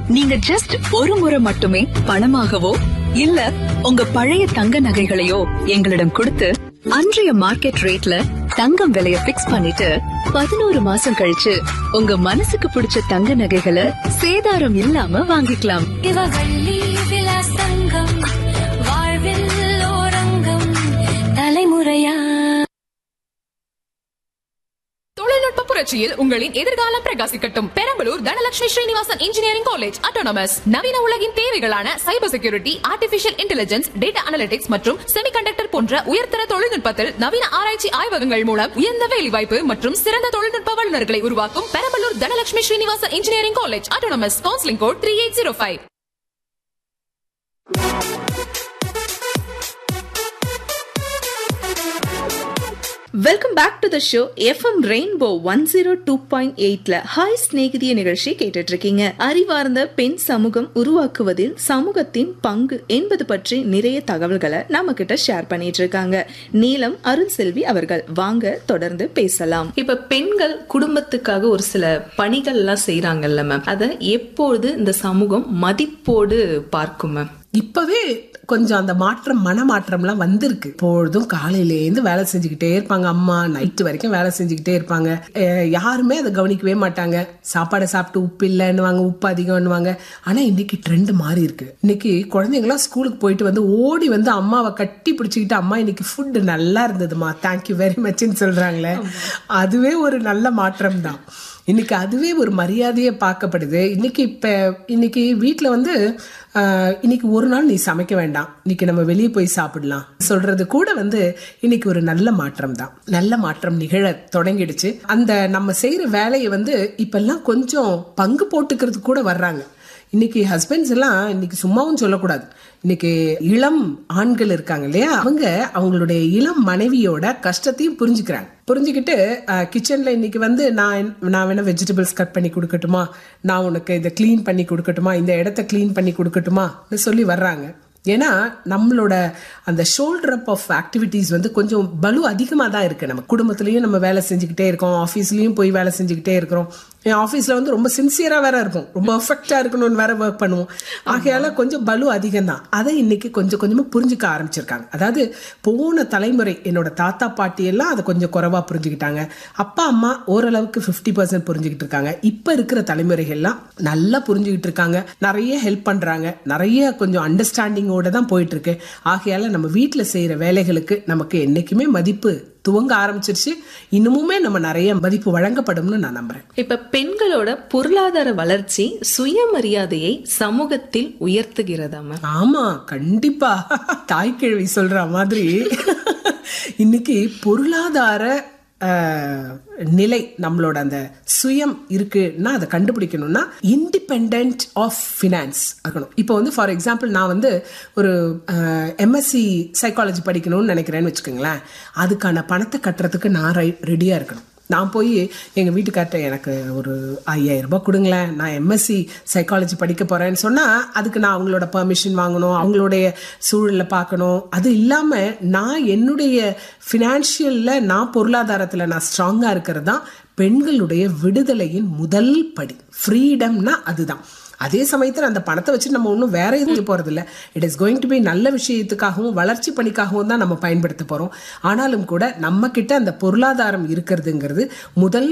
நீங்க ஜஸ்ட் ஒரு முறை மட்டுமே பணமாகவோ இல்ல உங்க பழைய தங்க நகைகளையோ எங்களிடம் கொடுத்து அன்றைய மார்க்கெட் ரேட்ல தங்கம் விலைய பிக்ஸ் பண்ணிட்டு பதினோரு மாசம் கழிச்சு உங்க மனசுக்கு பிடிச்ச தங்க நகைகளை சேதாரம் இல்லாம வாங்கிக்கலாம் இவவள்ளி விலாஸ் தங்கம் வாழ்வில் ஓரங்கம் தலைமுறையா தொழில்நுட்ப புரட்சியில் உங்களின் எதிர்காலம் பிரகாசிக்கட்டும் Perambalur Dhanalakshmi Srinivasan engineering college autonomous நவீன உலகின் தேவைகளான cyber security artificial intelligence data analytics மற்றும் செமிகண்டக்டர் போன்ற உயர்தர தொழில்நுட்பத்தில் நவீன ஆராய்ச்சி ஆய்வகங்கள் மூலம் உயர்ந்த வேலைவாய்ப்பு மற்றும் சிறந்த தொழில்நுட்ப வல்லுநர்களை உருவாக்கும் Perambalur Dhanalakshmi Srinivasan engineering college autonomous counselling code three eight zero five welcome back to the show FM Rainbow one zero two point எயிட்ல ஹாய் ஸ்நேகிதிய நிகழ்ச்சி கேட்டுட்டு இருக்கீங்க அறிவார்ந்த பெண் சமூகம் உருவாக்குவதில் சமூகத்தின் பங்கு என்பது பற்றி நிறைய தகவல்களை நம்ம கிட்ட ஷேர் பண்ணிட்டு இருக்காங்க நீலம் அருள் செல்வி அவர்கள் வாங்க தொடர்ந்து பேசலாம் இப்ப பெண்கள் குடும்பத்துக்காக ஒரு சில பணிகள் எல்லாம் செய்யறாங்கல்ல மேம் அதை எப்பொழுது இந்த சமூகம் மதிப்போடு பார்க்கும் மேம் இப்பவே கொஞ்சம் அந்த மாற்றம் மன மாற்றம்லாம் வந்திருக்கு பொழுதும் காலையிலேருந்து வேலை செஞ்சுக்கிட்டே இருப்பாங்க அம்மா நைட்டு வரைக்கும் வேலை செஞ்சுக்கிட்டே இருப்பாங்க அஹ் யாருமே அதை கவனிக்கவே மாட்டாங்க சாப்பாடை சாப்பிட்டு உப்பு இல்லைன்னுவாங்க உப்பு அதிகம்னுவாங்க ஆனா இன்னைக்கு ட்ரெண்ட் மாறி இருக்கு இன்னைக்கு குழந்தைங்களாம் ஸ்கூலுக்கு போயிட்டு வந்து ஓடி வந்து அம்மாவை கட்டி பிடிச்சிக்கிட்டு அம்மா இன்னைக்கு ஃபுட் நல்லா இருந்ததுமா தேங்க்யூ வெரி மச்னு சொல்றாங்களே அதுவே ஒரு நல்ல மாற்றம் தான் இன்னைக்கு அதுவே ஒரு மரியாதையை பார்க்கப்படுது இன்னைக்கு இப்ப இன்னைக்கு வீட்ல வந்து ஆஹ், இன்னைக்கு ஒரு நாள் நீ சமைக்க வேண்டாம் இன்னைக்கு நம்ம வெளியே போய் சாப்பிடலாம் சொல்றது கூட வந்து இன்னைக்கு ஒரு நல்ல மாற்றம் தான் நல்ல மாற்றம் நிகழ தொடங்கிடுச்சு அந்த நம்ம செய்யற வேலையை வந்து இப்பெல்லாம் கொஞ்சம் பங்கு போட்டுக்கிறது கூட வர்றாங்க இன்னைக்கு ஹஸ்பண்ட்ஸ் எல்லாம் இன்னைக்கு சும்மாவும் சொல்லக்கூடாது இன்னைக்கு இளம் ஆண்கள் இருக்காங்க இல்லையா அவங்க அவங்களுடைய இளம் மனைவியோட கஷ்டத்தையும் புரிஞ்சுக்கிறாங்க புரிஞ்சுக்கிட்டு கிச்சன்ல இன்னைக்கு வந்து நான் நான் வேணா வெஜிடபிள்ஸ் கட் பண்ணி கொடுக்கட்டுமா நான் உனக்கு இதை க்ளீன் பண்ணி கொடுக்கட்டுமா இந்த இடத்த க்ளீன் பண்ணி கொடுக்கட்டுமா சொல்லி வர்றாங்க ஏன்னா நம்மளோட அந்த ஷோல்டர் அப் ஆஃப் ஆக்டிவிட்டீஸ் வந்து கொஞ்சம் பலு அதிகமாக தான் இருக்கு நம்ம குடும்பத்துலயும் நம்ம வேலை செஞ்சுக்கிட்டே இருக்கோம் ஆஃபீஸ்லயும் போய் வேலை செஞ்சுக்கிட்டே இருக்கிறோம் என் ஆஃபீஸ்ல வந்து ரொம்ப சின்சியரா வேற இருக்கும் ரொம்ப பர்ஃபெக்டா இருக்கணும்னு வேற ஒர்க் பண்ணுவோம் ஆகையால கொஞ்சம் பலு அதிகம் தான் அதை இன்னைக்கு கொஞ்சம் கொஞ்சமா புரிஞ்சுக்க ஆரம்பிச்சிருக்காங்க அதாவது போன தலைமுறை என்னோட தாத்தா பாட்டி எல்லாம் அதை கொஞ்சம் குறைவா புரிஞ்சுக்கிட்டாங்க அப்பா அம்மா ஓரளவுக்கு ஃபிஃப்டி பர்சன்ட் புரிஞ்சுக்கிட்டு இருக்காங்க இப்ப இருக்கிற தலைமுறைகள்லாம் நல்லா புரிஞ்சுக்கிட்டு இருக்காங்க நிறைய ஹெல்ப் பண்றாங்க நிறைய கொஞ்சம் அண்டர்ஸ்டாண்டிங்கோட தான் போயிட்டு இருக்கு ஆகையால நம்ம வீட்டில் செய்யற வேலைகளுக்கு நமக்கு என்னைக்குமே மதிப்பு துவங்க ஆரம்பிச்சிருச்சு இன்னமுமே நம்ம நிறைய மதிப்பு வழங்கப்படும்னு நான் நம்புறேன் இப்ப பெண்களோட பொருளாதார வளர்ச்சி சுயமரியாதையை சமூகத்தில் உயர்த்துகிறதா மேம் ஆமா கண்டிப்பா தாய்க்கிழவி சொல்ற மாதிரி இன்னைக்கு பொருளாதார அஹ், நிலை நம்மளோட அந்த சுயம் இருக்குன்னா அதை கண்டுபிடிக்கணும்னா இண்டிபெண்ட் ஆஃப் ஃபினான்ஸ் இருக்கணும் இப்போ வந்து ஃபார் எக்ஸாம்பிள் நான் வந்து ஒரு எம்எஸ்சி சைக்காலஜி படிக்கணும்னு நினைக்கிறேன்னு வச்சுக்கோங்களேன் அதுக்கான பணத்தை கட்டுறதுக்கு நான் ரெடியா இருக்கணும் நான் போய் எங்க வீட்டுக்கார்ட்ட எனக்கு ஒரு ஐயாயிரம் ரூபாய் கொடுங்களேன் நான் எம்எஸ்சி சைக்காலஜி படிக்க போறேன்னு சொன்னா அதுக்கு நான் அவங்களோட பெர்மிஷன் வாங்கணும் அவங்களுடைய சூழலை பார்க்கணும் அது இல்லாம நான் என்னுடைய ஃபினான்ஷியல்ல நான் பொருளாதாரத்துல நான் ஸ்ட்ராங்கா இருக்கிறது தான் பெண்களுடைய விடுதலையின் முதல் படி ஃப்ரீடம்னா அதுதான் அதே சமயத்தில் அந்த பணத்தை வச்சு நம்ம ஒன்றும் வேற எதுவும் போறது இல்ல it is going to be நல்ல விஷயத்துக்காகவும் வளர்ச்சி பணிக்காகவும் தான் நம்ம பயன்படுத்த போறோம் ஆனாலும் கூட நம்ம கிட்ட அந்த பொருளாதாரம் இருக்கிறதுங்கிறது முதல்